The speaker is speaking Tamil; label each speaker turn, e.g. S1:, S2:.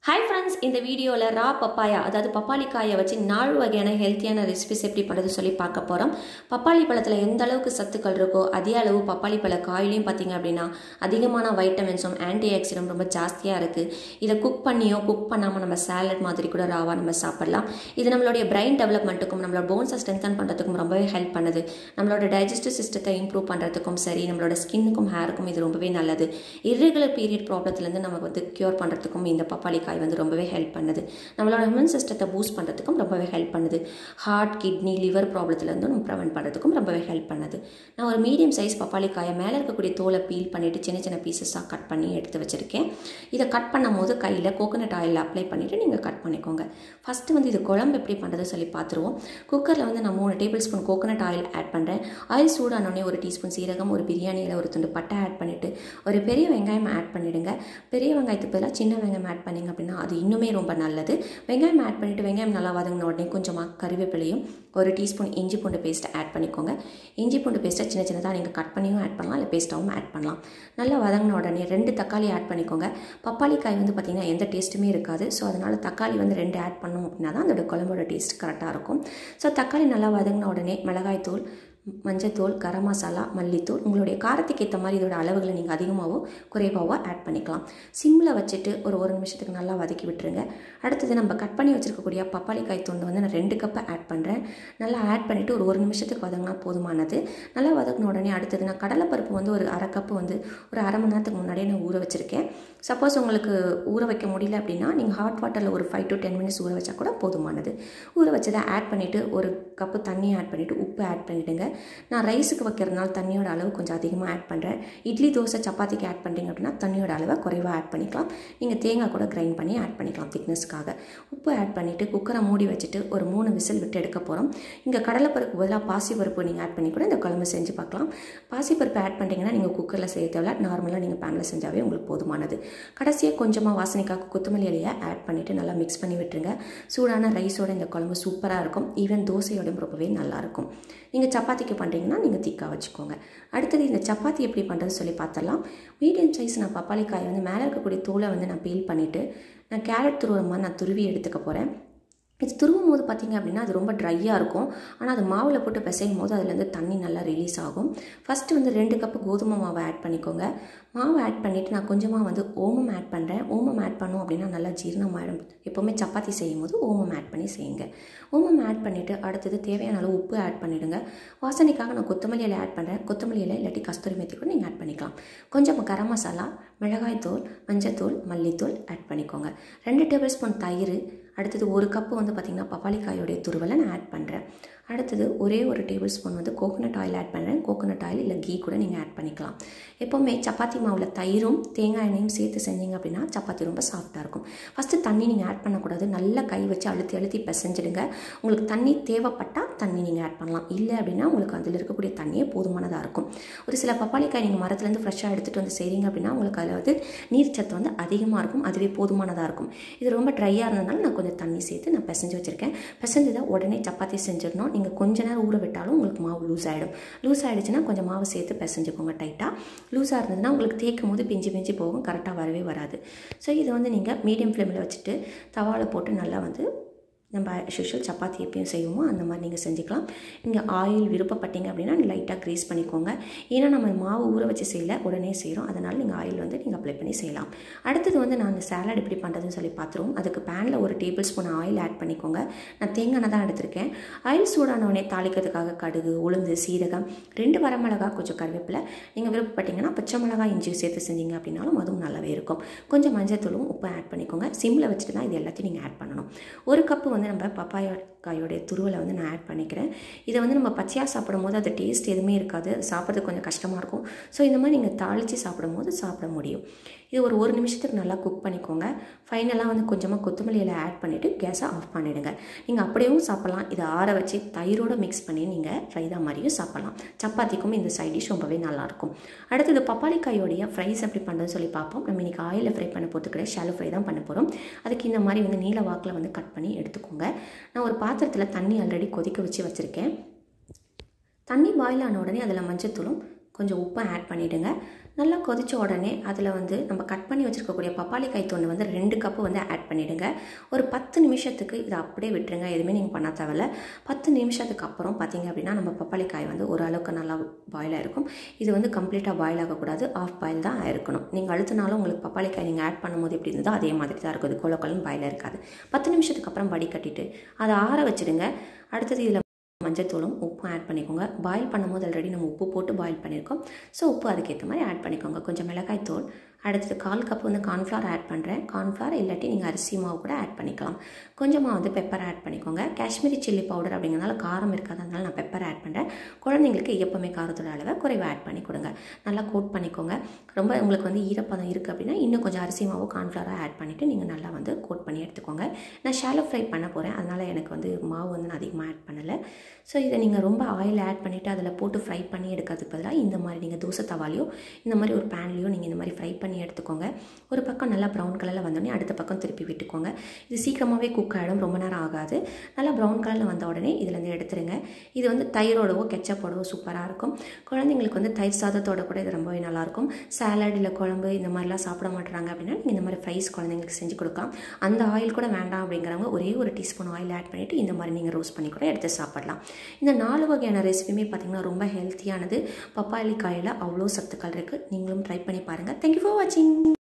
S1: ஹாய் ஃப்ரெண்ட்ஸ் இந்த வீடியோவில் ரா பப்பாயா அதாவது பப்பாளி காயை வச்சு நாலு வகையான ஹெல்த்தியான ரெசிபிஸ் எப்படி பண்ணுறது சொல்லி பார்க்க போகிறோம் பப்பாளி பழத்தில் எந்த அளவுக்கு சத்துக்கள் இருக்கோ அதே அளவு பப்பாளி பழ காயிலையும் பார்த்தீங்க அப்படின்னா அதிகமான வைட்டமின்ஸும் ஆன்டி ஆக்சிடம் ரொம்ப ஜாஸ்தியாக இருக்குது இதை குக் பண்ணியோ குக் பண்ணாமல் நம்ம சாலட் மாதிரி கூட ராவாக நம்ம சாப்பிடலாம் இது நம்மளுடைய பிரெயின் டெவலப்மெண்ட்டுக்கும் நம்மளோட போன்ஸை ஸ்ட்ரென்தன் பண்ணுறதுக்கும் ரொம்பவே ஹெல்ப் பண்ணுது நம்மளோட டைஜஸ்டிவ் சிஸ்டத்தை இம்ப்ரூவ் பண்ணுறதுக்கும் சரி நம்மளோட ஸ்கின்னுக்கும் ஹேருக்கும் இது ரொம்பவே நல்லது இர்ரெகுலர் பீரியட் ப்ராப்ளத்துலேருந்து நமக்கு வந்து க்யூர் பண்ணுறதுக்கும் இந்த பப்பாளி காய் வந்து ரொம்பவே ஹெல்ப் பண்ணுது நம்மளோட இம்யூன் சிஸ்டத்தை பூஸ்ட் பண்ணுறதுக்கும் ரொம்பவே ஹெல்ப் பண்ணுது ஹார்ட் கிட்னி லிவர் ப்ராப்ளத்துலேருந்து நம்ம ப்ரிவென்ட் பண்ணுறதுக்கும் ரொம்பவே ஹெல்ப் பண்ணுது நான் ஒரு மீடியம் சைஸ் பப்பாளி காயை மேலே இருக்கக்கூடிய தோலை பீல் பண்ணிவிட்டு சின்ன சின்ன பீசஸாக கட் பண்ணி எடுத்து வச்சுருக்கேன் இதை கட் பண்ணும் போது கையில் கோகோனட் ஆயில் அப்ளை பண்ணிவிட்டு நீங்கள் கட் பண்ணிக்கோங்க ஃபஸ்ட்டு வந்து இது குழம்பு எப்படி பண்ணுறது சொல்லி பார்த்துருவோம் குக்கரில் வந்து நான் மூணு table spoon coconut oil add பண்ணுறேன் ஆயில் சூடானோடனே ஒரு டீஸ்பூன் சீரகம் ஒரு பிரியாணியில் ஒரு துண்டு பட்டை ஆட் பண்ணிவிட்டு ஒரு பெரிய வெங்காயம் ஆட் பண்ணிவிடுங்க பெரிய வெங்காயத்துக்கு பதிலாக சின்ன வெங்காயம் ஆட் பண்ணிங்க அப்படின்னா அது இன்னுமே ரொம்ப நல்லது வெங்காயம் ஆட் பண்ணிவிட்டு வெங்காயம் நல்லா வதங்கின உடனே கொஞ்சமாக கருவேப்பிலையும் ஒரு டீஸ்பூன் இஞ்சி பூண்டு பேஸ்ட்டை ஆட் பண்ணிக்கோங்க இஞ்சி பூண்டு பேஸ்ட்டை சின்ன சின்னதாக நீங்கள் கட் பண்ணியும் ஆட் பண்ணலாம் இல்லை பேஸ்ட்டாகவும் ஆட் பண்ணலாம் நல்லா வதங்கின உடனே ரெண்டு தக்காளி ஆட் பண்ணிக்கோங்க பப்பாளி காய் வந்து பார்த்திங்கன்னா எந்த டேஸ்ட்டுமே இருக்காது ஸோ அதனால் தக்காளி வந்து ரெண்டு ஆட் பண்ணோம் அப்படின்னா தான் அதோட குழம்போட டேஸ்ட் கரெக்டாக இருக்கும் ஸோ தக்காளி நல்லா வதங்கின உடனே மிளகாய்த்தூள் மஞ்சத்தூள் கரம் மசாலா மல்லித்தூள் உங்களுடைய காரத்துக்கு ஏற்ற மாதிரி இதோட அளவுகளை நீங்கள் அதிகமாகவோ குறைவாகவோ ஆட் பண்ணிக்கலாம் சிம்மில் வச்சுட்டு ஒரு ஒரு நிமிஷத்துக்கு நல்லா வதக்கி விட்டுருங்க அடுத்தது நம்ம கட் பண்ணி வச்சுருக்கக்கூடிய பப்பாளி காய் துண்டு வந்து நான் ரெண்டு கப்பை ஆட் பண்ணுறேன் நல்லா ஆட் பண்ணிவிட்டு ஒரு ஒரு நிமிஷத்துக்கு வதங்கினா போதுமானது நல்லா வதங்கின உடனே அடுத்தது நான் கடலைப்பருப்பு வந்து ஒரு அரை கப்பு வந்து ஒரு அரை மணி நேரத்துக்கு முன்னாடியே நான் ஊற வச்சுருக்கேன் சப்போஸ் உங்களுக்கு ஊற வைக்க முடியல அப்படின்னா நீங்கள் ஹாட் வாட்டரில் ஒரு ஃபைவ் டு டென் மினிட்ஸ் ஊற வச்சா கூட போதுமானது ஊற வச்சதை ஆட் பண்ணிவிட்டு ஒரு கப்பு தண்ணி ஆட் பண்ணிவிட்டு உப்பு ஆட் பண்ணிவிடுங்க நான் ரைஸுக்கு வைக்கிறதுனால தண்ணியோட அளவு கொஞ்சம் அதிகமாக ஆட் பண்ணுறேன் இட்லி தோசை சப்பாத்திக்கு ஆட் பண்ணுறீங்க அப்படின்னா தண்ணியோட அளவை குறைவாக ஆட் பண்ணிக்கலாம் நீங்கள் தேங்காய் கூட கிரைண்ட் பண்ணி ஆட் பண்ணிக்கலாம் திக்னஸ்க்காக உப்பு ஆட் பண்ணிவிட்டு குக்கரை மூடி வச்சுட்டு ஒரு மூணு விசில் விட்டு எடுக்க போகிறோம் இங்கே கடலைப்பருப்பு பதிலாக பாசிப்பருப்பு நீங்கள் ஆட் பண்ணி கூட இந்த குழம்பு செஞ்சு பார்க்கலாம் பாசிப்பருப்பு ஆட் பண்ணிட்டீங்கன்னா நீங்கள் குக்கரில் செய்ய தேவையில்ல நார்மலாக நீங்கள் பேனில் செஞ்சாவே உங்களுக்கு போதுமானது கடைசியாக கொஞ்சமாக வாசனைக்காக கொத்தமல்லி இலையை ஆட் பண்ணிவிட்டு நல்லா மிக்ஸ் பண்ணி விட்டுருங்க சூடான ரைஸோட இந்த குழம்பு சூப்பராக இருக்கும் ஈவன் தோசையோடையும் ரொம்பவே நல்லாயிருக்கும் நீங்கள் சப்பாத்திக்கு பண்ணுறீங்கன்னா நீங்கள் திக்காக வச்சுக்கோங்க அடுத்தது இந்த சப்பாத்தி எப்படி பண்ணுறது சொல்லி பார்த்தலாம் மீடியம் சைஸ் நான் பப்பாளி காய் வந்து மேலே இருக்கக்கூடிய தோலை வந்து நான் பீல் பண்ணிவிட்டு நான் கேரட் துருவுற மாதிரி நான் துருவி எடுத்துக்க போகிறேன் இது துருவும் போது பார்த்திங்க அப்படின்னா அது ரொம்ப ட்ரையாக இருக்கும் ஆனால் அது மாவில் போட்டு பிசையும் போது அதுலேருந்து தண்ணி நல்லா ரிலீஸ் ஆகும் ஃபஸ்ட்டு வந்து ரெண்டு கப்பு கோதுமை மாவை ஆட் பண்ணிக்கோங்க மாவை ஆட் பண்ணிவிட்டு நான் கொஞ்சமாக வந்து ஓமம் ஆட் பண்ணுறேன் ஓமம் ஆட் பண்ணோம் அப்படின்னா நல்லா ஜீரணமாயிடும் எப்போவுமே சப்பாத்தி செய்யும் போது ஓமம் ஆட் பண்ணி செய்யுங்க ஓமம் ஆட் பண்ணிவிட்டு அடுத்தது தேவையான அளவு உப்பு ஆட் பண்ணிவிடுங்க வாசனைக்காக நான் கொத்தமல்லி இலை ஆட் பண்ணுறேன் கொத்தமல்லி இலை இல்லாட்டி கஸ்தூரி மெத்தி கூட நீங்கள் ஆட் பண்ணிக்கலாம் கொஞ்சம் கரம் மசாலா மிளகாய்த்தூள் மஞ்சத்தூள் மல்லித்தூள் ஆட் பண்ணிக்கோங்க ரெண்டு டேபிள் ஸ்பூன் தயிர் அடுத்தது ஒரு கப்பு வந்து பார்த்திங்கன்னா பப்பாளி காயோடைய துருவலை நான் ஆட் பண்ணுறேன் அடுத்தது ஒரே ஒரு டேபிள் ஸ்பூன் வந்து கோகோனட் ஆயில் ஆட் பண்ணுறேன் கோகோனட் ஆயில் இல்லை கீ கூட நீங்கள் ஆட் பண்ணிக்கலாம் எப்போவுமே சப்பாத்தி மாவில் தயிரும் தேங்காய் எண்ணெயும் சேர்த்து செஞ்சீங்க அப்படின்னா சப்பாத்தி ரொம்ப சாஃப்டாக இருக்கும் ஃபஸ்ட்டு தண்ணி நீங்கள் ஆட் பண்ணக்கூடாது நல்லா கை வச்சு அழுத்தி அழுத்தி பிசைஞ்சிடுங்க உங்களுக்கு தண்ணி தேவைப்பட்டால் தண்ணி நீங்கள் ஆட் பண்ணலாம் இல்லை அப்படின்னா உங்களுக்கு அதில் இருக்கக்கூடிய தண்ணியே போதுமானதாக இருக்கும் ஒரு சில பப்பாளிக்காய் நீங்கள் மரத்துலேருந்து ஃப்ரெஷ்ஷாக எடுத்துகிட்டு வந்து செய்கிறீங்க அப்படின்னா உங்களுக்கு அதில் வந்து நீர்ச்சத்து வந்து அதிகமாக இருக்கும் அதுவே போதுமானதாக இருக்கும் இது ரொம்ப ட்ரையாக இருந்ததுனால நான் கொஞ்சம் தண்ணி சேர்த்து நான் பிசைஞ்சு வச்சுருக்கேன் பிசைஞ்சதை உடனே சப்பாத்தி செஞ்சிடணும் நீங்கள் கொஞ்ச நேரம் ஊற விட்டாலும் உங்களுக்கு மாவு லூஸ் ஆகிடும் லூஸ் ஆகிடுச்சுன்னா கொஞ்சம் மாவு சேர்த்து பிசைஞ்சுக்கோங்க டைட்டாக லூஸாக இருந்ததுன்னா உங்களுக்கு தேய்க்கும் போது பிஞ்சு பிஞ்சு போகும் கரெக்டாக வரவே வராது ஸோ இதை வந்து நீங்கள் மீடியம் ஃப்ளேமில் வச்சுட்டு தவாவில் போட்டு நல்லா வந்து நம்ம யூஷுவல் சப்பாத்தி எப்பயும் செய்வோமோ அந்த மாதிரி நீங்கள் செஞ்சுக்கலாம் இங்கே ஆயில் விருப்பப்பட்டீங்க அப்படின்னா லைட்டாக க்ரீஸ் பண்ணிக்கோங்க ஏன்னா நம்ம மாவு ஊற வச்சு செய்யல உடனே செய்கிறோம் அதனால் நீங்கள் ஆயில் வந்து நீங்கள் அப்ளை பண்ணி செய்யலாம் அடுத்தது வந்து நான் அந்த சேலட் எப்படி பண்ணுறதுன்னு சொல்லி பார்த்துருவோம் அதுக்கு பேனில் ஒரு டேபிள் ஸ்பூன் ஆயில் ஆட் பண்ணிக்கோங்க நான் தேங்காய் தான் எடுத்திருக்கேன் ஆயில் சூடானவனே தாளிக்கிறதுக்காக கடுகு உளுந்து சீரகம் ரெண்டு வரமிளகா கொஞ்சம் கருவேப்பிலை நீங்கள் விருப்பப்பட்டீங்கன்னா பச்சை மிளகா இஞ்சி சேர்த்து செஞ்சீங்க அப்படின்னாலும் அதுவும் நல்லாவே இருக்கும் கொஞ்சம் மஞ்சத்தூளும் உப்பு ஆட் பண்ணிக்கோங்க சிம்மில் வச்சுட்டு தான் இது எல்லாத்தையும் நீங்கள் ஆட் பண்ணணும் ஒரு கப்பு வந்து நம்ம பப்பாயா காயோடைய துருவலை வந்து நான் ஆட் பண்ணிக்கிறேன் இதை வந்து நம்ம பச்சையாக சாப்பிடும் போது அது டேஸ்ட் எதுவுமே இருக்காது அது சாப்பிட்றது கொஞ்சம் கஷ்டமாக இருக்கும் ஸோ இந்த மாதிரி நீங்கள் தாளித்து சாப்பிடும் போது சாப்பிட முடியும் இது ஒரு ஒரு நிமிஷத்துக்கு நல்லா குக் பண்ணிக்கோங்க ஃபைனலாக வந்து கொஞ்சமாக கொத்தமல்லி இலை ஆட் பண்ணிவிட்டு கேஸை ஆஃப் பண்ணிவிடுங்க நீங்கள் அப்படியும் சாப்பிட்லாம் இதை ஆற வச்சு தயிரோடு மிக்ஸ் பண்ணி நீங்கள் ரைதா மாதிரியும் சாப்பிட்லாம் சப்பாத்திக்கும் இந்த சைட் டிஷ் ரொம்பவே நல்லாயிருக்கும் அடுத்தது பப்பாளிக்காயோடைய ஃப்ரைஸ் எப்படி பண்ணுறதுன்னு சொல்லி பார்ப்போம் நம்ம இன்றைக்கி ஆயிலில் ஃப்ரை பண்ண போகிறதுக்கு ஷாலோ ஃப்ரை தான் பண்ண போகிறோம் அதுக்கு இந்த மாதிரி வந்து நீல வாக்கில் வந்து கட் பண்ணி எடுத்துக்கோங்க நான் ஒரு பாத்திரத்தில் தண்ணி ஆல்ரெடி கொதிக்க வச்சு வச்சுருக்கேன் தண்ணி பாயில் ஆன உடனே அதில் மஞ்சத்தூளும் கொஞ்சம் உப்பை ஆட் பண்ணிவிடுங்க நல்லா கொதித்த உடனே அதில் வந்து நம்ம கட் பண்ணி வச்சுருக்கக்கூடிய பப்பாளி காய் தோண்டு வந்து ரெண்டு கப்பு வந்து ஆட் பண்ணிவிடுங்க ஒரு பத்து நிமிஷத்துக்கு இதை அப்படியே விட்டுருங்க எதுவுமே நீங்கள் பண்ண தேவையில்ல பத்து நிமிஷத்துக்கு அப்புறம் பார்த்தீங்க அப்படின்னா நம்ம பப்பாளி காய் வந்து ஓரளவுக்கு நல்லா பாயில் ஆகிருக்கும் இது வந்து கம்ப்ளீட்டாக பாயில் ஆகக்கூடாது ஆஃப் பாயில் தான் ஆயிருக்கணும் நீங்கள் அழுத்தினாலும் உங்களுக்கு பப்பாளி காய் நீங்கள் ஆட் பண்ணும்போது எப்படி இருந்ததோ அதே மாதிரி தான் இருக்கும் இது கொல கொலன்னு பாயில் இருக்காது பத்து நிமிஷத்துக்கு அப்புறம் வடிகட்டிட்டு அதை ஆற வச்சுடுங்க அடுத்தது இதில் மஞ்சத்தூளும் உப்பும் ஆட் பண்ணிக்கோங்க பாயில் பண்ணும்போது ஆல்ரெடி நம்ம உப்பு போட்டு பாயில் பண்ணியிருக்கோம் ஸோ உப்பு அதுக்கேற்ற மாதிரி ஆட் பண்ணிக்கோங்க கொஞ்சம் மிளகாய் தூள் அடுத்தது கால் கப் வந்து கார்ன்ஃப்ளவர் ஆட் பண்ணுறேன் கார்ன்ஃப்ளவர் இல்லாட்டி நீங்கள் அரிசி மாவு கூட ஆட் பண்ணிக்கலாம் கொஞ்சமாக வந்து பெப்பர் ஆட் பண்ணிக்கோங்க காஷ்மீரி சில்லி பவுடர் அப்படிங்கிறனால காரம் இருக்காதனால நான் பெப்பர் ஆட் பண்ணுறேன் குழந்தைங்களுக்கு எப்போவுமே காரத்தோட அளவை குறைவாக ஆட் பண்ணி கொடுங்க நல்லா கோட் பண்ணிக்கோங்க ரொம்ப உங்களுக்கு வந்து ஈரப்பதம் இருக்குது அப்படின்னா இன்னும் கொஞ்சம் அரிசி மாவு கார்ன்ஃப்ளவரை ஆட் பண்ணிவிட்டு நீங்கள் நல்லா வந்து கோட் பண்ணி எடுத்துக்கோங்க நான் ஷாலோ ஃப்ரை பண்ண போகிறேன் அதனால் எனக்கு வந்து மாவு வந்து நான் அதிகமாக ஆட் பண்ணலை ஸோ இதை நீங்கள் ரொம்ப ஆயில் ஆட் பண்ணிவிட்டு அதில் போட்டு ஃப்ரை பண்ணி எடுக்கிறதுக்கு பதிலாக இந்த மாதிரி நீங்கள் தோசை தவாலையோ இந்த மாதிரி ஒரு பேன்லேயோ நீங்கள் இந்த மாதிரி ஃப்ரை பண்ணி எடுத்துக்கோங்க ஒரு பக்கம் நல்லா ப்ரௌன் கலரில் வந்தோடனே அடுத்த பக்கம் திருப்பி விட்டுக்கோங்க இது சீக்கிரமாகவே குக் ஆகிடும் ரொம்ப நேரம் ஆகாது நல்லா ப்ரௌன் கலரில் வந்த உடனே இதுலேருந்து எடுத்துருங்க இது வந்து தயிரோடவோ கெச்சப்போடவோ சூப்பராக இருக்கும் குழந்தைங்களுக்கு வந்து தயிர் சாதத்தோட கூட இது ரொம்பவே நல்லாயிருக்கும் சாலட் இல்லை குழம்பு இந்த மாதிரிலாம் சாப்பிட மாட்டுறாங்க அப்படின்னா நீங்கள் இந்த மாதிரி ஃப்ரைஸ் குழந்தைங்களுக்கு செஞ்சு கொடுக்கலாம் அந்த ஆயில் கூட வேண்டாம் அப்படிங்கிறவங்க ஒரே ஒரு டீஸ்பூன் ஆயில் ஆட் பண்ணிவிட்டு இந்த மாதிரி நீங்கள் ரோஸ்ட் பண்ணி கூட எடுத்து சாப்பிடலாம் இந்த நாலு வகையான ரெசிபியுமே பார்த்திங்கன்னா ரொம்ப ஹெல்த்தியானது பப்பாளி காயில் அவ்வளோ சத்துக்கள் இருக்குது நீங்களும் ட்ரை பண்ணி பாருங்கள் தேங்க்யூ ஃபார் வாட்சிங்